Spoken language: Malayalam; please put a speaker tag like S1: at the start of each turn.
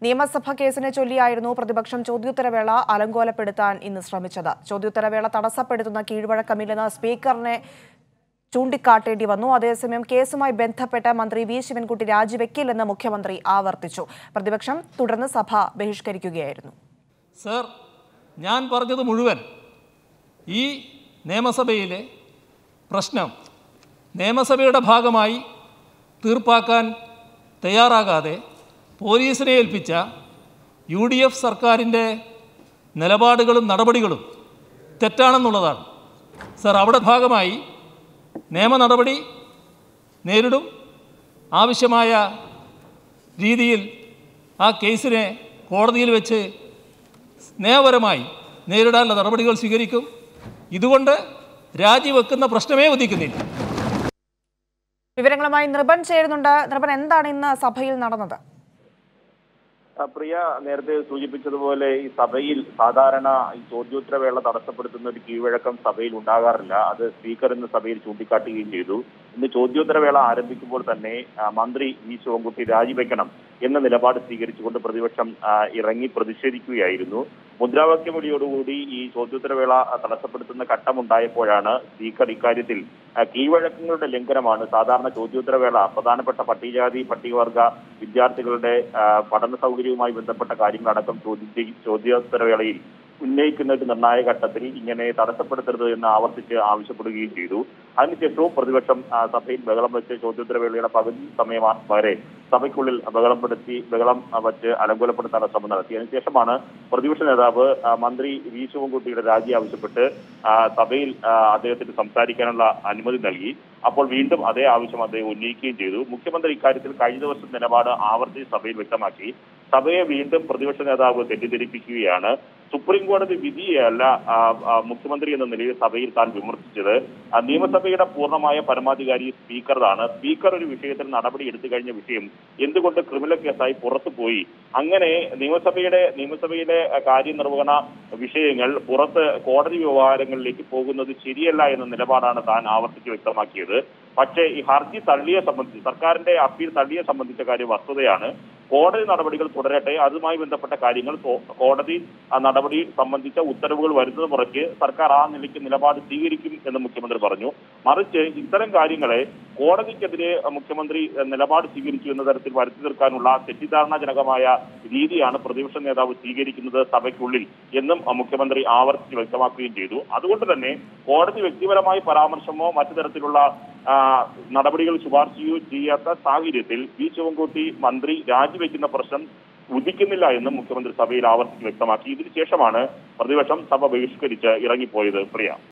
S1: നിയമസഭ കേസിനെ ചൊല്ലിയായിരുന്നു പ്രതിപക്ഷം ചോദ്യോത്തരവേള അലങ്കോലപ്പെടുത്താൻ ഇന്ന് ശ്രമിച്ചത് ചോദ്യോത്തരവേള തടസ്സപ്പെടുത്തുന്ന കീഴ്വഴക്കമില്ലെന്ന് സ്പീക്കറിനെ ചൂണ്ടിക്കാട്ടേണ്ടി വന്നു അതേസമയം കേസുമായി ബന്ധപ്പെട്ട് മന്ത്രി വി ശിവൻകുട്ടി രാജിവെക്കില്ലെന്ന് മുഖ്യമന്ത്രി ആവർത്തിച്ചു പ്രതിപക്ഷം തുടർന്ന് സഭ ബഹിഷ്കരിക്കുകയായിരുന്നു
S2: സർ ഞാൻ പറഞ്ഞത് മുഴുവൻ ഈ നിയമസഭയിലെ പ്രശ്നം നിയമസഭയുടെ ഭാഗമായി തീർപ്പാക്കാൻ തയ്യാറാകാതെ പോലീസിനെ ഏൽപ്പിച്ച യു ഡി എഫ് സർക്കാരിൻ്റെ നിലപാടുകളും നടപടികളും തെറ്റാണെന്നുള്ളതാണ് സർ അവിടെ ഭാഗമായി നിയമ നടപടി നേരിടും ആവശ്യമായ രീതിയിൽ ആ കേസിനെ കോടതിയിൽ വെച്ച് നിയമപരമായി നേരിടാനുള്ള നടപടികൾ സ്വീകരിക്കും ഇതുകൊണ്ട് രാജിവെക്കുന്ന പ്രശ്നമേ ഉദിക്കുന്നില്ല
S1: വിവരങ്ങളുമായി നൃപൻ ചേരുന്നുണ്ട് നൃപൻ എന്താണ് ഇന്ന് സഭയിൽ നടന്നത്
S3: ആ, പ്രിയ നേരത്തെ സൂചിപ്പിച്ചതുപോലെ ഈ സഭയിൽ സാധാരണ ഈ ചോദ്യോത്തരവേള തടസ്സപ്പെടുത്തുന്ന ഒരു കീഴ്വഴക്കം സഭയിൽ ഉണ്ടാകാറില്ല അത് സ്പീക്കർ ഇന്ന് സഭയിൽ ചൂണ്ടിക്കാട്ടുകയും ചെയ്തു ഇന്ന് ചോദ്യോത്തരവേള ആരംഭിക്കുമ്പോൾ തന്നെ ആ, മന്ത്രി വി ശിവൻകുട്ടി രാജിവെക്കണം എന്ന നിലപാട് സ്വീകരിച്ചുകൊണ്ട് പ്രതിപക്ഷം ആ, ഇറങ്ങി പ്രതിഷേധിക്കുകയായിരുന്നു മുദ്രാവാക്യം വിളിയോടുകൂടി ഈ ചോദ്യോത്തരവേള തടസ്സപ്പെടുത്തുന്ന ഘട്ടമുണ്ടായപ്പോഴാണ് സ്പീക്കർ ഇക്കാര്യത്തിൽ ആ, കീഴ്വഴക്കങ്ങളുടെ ലംഘനമാണ് സാധാരണ ചോദ്യോത്തരവേള പ്രധാനപ്പെട്ട പട്ടികജാതി പട്ടികവർഗ വിദ്യാർത്ഥികളുടെ ആ, പഠന സൗകര്യവുമായി ബന്ധപ്പെട്ട കാര്യങ്ങളടക്കം ചോദ്യ ചോദ്യോത്തരവേളയിൽ ഉന്നയിക്കുന്ന ഒരു നിർണായക ഘട്ടത്തിൽ ഇങ്ങനെ തടസ്സപ്പെടുത്തരുത് എന്ന് ആവർത്തിച്ച് ആവശ്യപ്പെടുകയും ചെയ്തു അതിനുശേഷവും പ്രതിപക്ഷം ആ, സഭയിൽ ബഹളം വെച്ച് ചോദ്യോത്തരവേളയുടെ പകുതി സമയം വരെ സഭയ്ക്കുള്ളിൽ ബഹളപ്പെടുത്തി ബഹളം ആ, വച്ച് അലങ്കോലപ്പെടുത്താനുള്ള ശ്രമം നടത്തി അതിനുശേഷമാണ് പ്രതിപക്ഷ നേതാവ് ആ, മന്ത്രി വി ശിവൻകുട്ടിയുടെ രാജി ആവശ്യപ്പെട്ട് ആ, സഭയിൽ ആ, അദ്ദേഹത്തിന് സംസാരിക്കാനുള്ള അനുമതി നൽകി അപ്പോൾ വീണ്ടും അതേ ആവശ്യം അദ്ദേഹം ഉന്നയിക്കുകയും ചെയ്തു മുഖ്യമന്ത്രി ഇക്കാര്യത്തിൽ കഴിഞ്ഞ ദിവസം നിലപാട് ആവർത്തിച്ച് സഭയിൽ വ്യക്തമാക്കി സഭയെ വീണ്ടും പ്രതിപക്ഷ നേതാവ് തെറ്റിദ്ധരിപ്പിക്കുകയാണ് സുപ്രീം കോടതി വിധിയല്ല ആ, ആ, മുഖ്യമന്ത്രി എന്ന നിലയിൽ സഭയിൽ താൻ വിമർശിച്ചത് ആ, നിയമസഭയുടെ പൂർണ്ണമായ പരമാധികാരി സ്പീക്കറാണ് സ്പീക്കർ ഒരു വിഷയത്തിൽ നടപടി എടുത്തു കഴിഞ്ഞ വിഷയം എന്തുകൊണ്ട് ക്രിമിനൽ കേസായി പുറത്തു പോയി അങ്ങനെ നിയമസഭയുടെ നിയമസഭയിലെ ആ, കാര്യനിർവഹണ വിഷയങ്ങൾ പുറത്ത് കോടതി വ്യവഹാരങ്ങളിലേക്ക് പോകുന്നത് ശരിയല്ല എന്ന നിലപാടാണ് താൻ ആവർത്തിച്ച് വ്യക്തമാക്കിയത് പക്ഷേ ഈ ഹർജി തള്ളിയെ സംബന്ധിച്ച് സർക്കാരിന്റെ അപ്പീൽ തള്ളിയെ സംബന്ധിച്ച കാര്യം വസ്തുതയാണ് കോടതി നടപടികൾ തുടരട്ടെ അതുമായി ബന്ധപ്പെട്ട കാര്യങ്ങൾ കോ- കോടതി ആ നടപടി സംബന്ധിച്ച ഉത്തരവുകൾ വരുന്നത് മുറയ്ക്ക് സർക്കാർ ആ നിലയ്ക്ക് നിലപാട് സ്വീകരിക്കും എന്ന് മുഖ്യമന്ത്രി പറഞ്ഞു മറിച്ച് ഇത്തരം കാര്യങ്ങളെ കോടതിക്കെതിരെ മുഖ്യമന്ത്രി ഏഹ്, നിലപാട് സ്വീകരിച്ചു എന്ന തരത്തിൽ വരുത്തി തീർക്കാനുള്ള തെറ്റിദ്ധാരണാജനകമായ രീതിയാണ് പ്രതിപക്ഷ നേതാവ് സ്വീകരിക്കുന്നത് സഭയ്ക്കുള്ളിൽ എന്നും ആ, മുഖ്യമന്ത്രി ആവർത്തിച്ച് വ്യക്തമാക്കുകയും ചെയ്തു അതുകൊണ്ട് തന്നെ കോടതി വ്യക്തിപരമായ പരാമർശമോ മറ്റു തരത്തിലുള്ള ആ, നടപടികൾ ശുപാർശയോ ചെയ്യാത്ത സാഹചര്യത്തിൽ വി ശിവൻകുട്ടി മന്ത്രി രാജിവെക്കുന്ന പ്രശ്നം ഉദിക്കുന്നില്ല എന്നും മുഖ്യമന്ത്രി സഭയിൽ ആവർത്തിച്ച് വ്യക്തമാക്കി ഇതിനുശേഷമാണ് പ്രതിപക്ഷം സഭ ബഹിഷ്കരിച്ച് ഇറങ്ങിപ്പോയത് പ്രിയ